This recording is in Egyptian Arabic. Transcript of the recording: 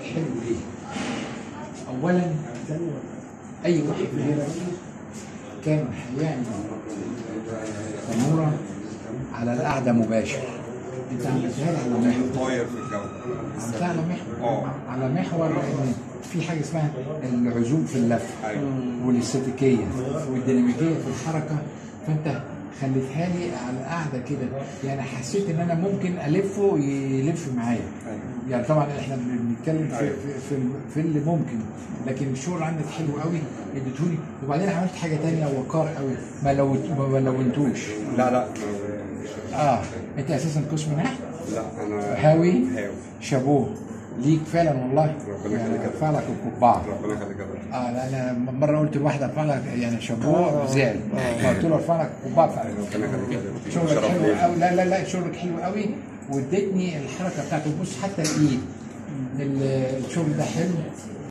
حلو ليه؟ اولا اي واحد غيرك كان هيعمل تنوره على القعده مباشر انت عملتها لي على محور طاير في الجو عملتها على محور اه. على محور لان في حاجه اسمها العزوم في اللف ايوه والاستاتيكيه والديناميكيه في الحركه فانت خليتها لي على القعده كده يعني حسيت ان انا ممكن الفه يلف معايا ايوه يعني طبعا احنا بنتكلم في أيوة. في في, في اللي ممكن لكن الشغل عندك حلو قوي اديتوني وبعدين عملت حاجه تانية وقار قوي ما لو ما لونتوش لا لا اه انت اساسا قسم نحت لا انا هاوي هاوي شابوه ليك فعلا والله ربنا يعني يخليك. ارفع لك القبعه ربنا يخليك يا دكتور. اه لا انا مره قلت لواحد ارفع لك يعني شابوه زعل فقلت له ارفع لك القبعه فعلا ربنا يخليك يا دكتور. شغلك شرف حلو ليا. قوي لا لا لا شغلك حلو قوي وادتني الحركه بتاعته بص حتى الايد ال- الشغل ده حلو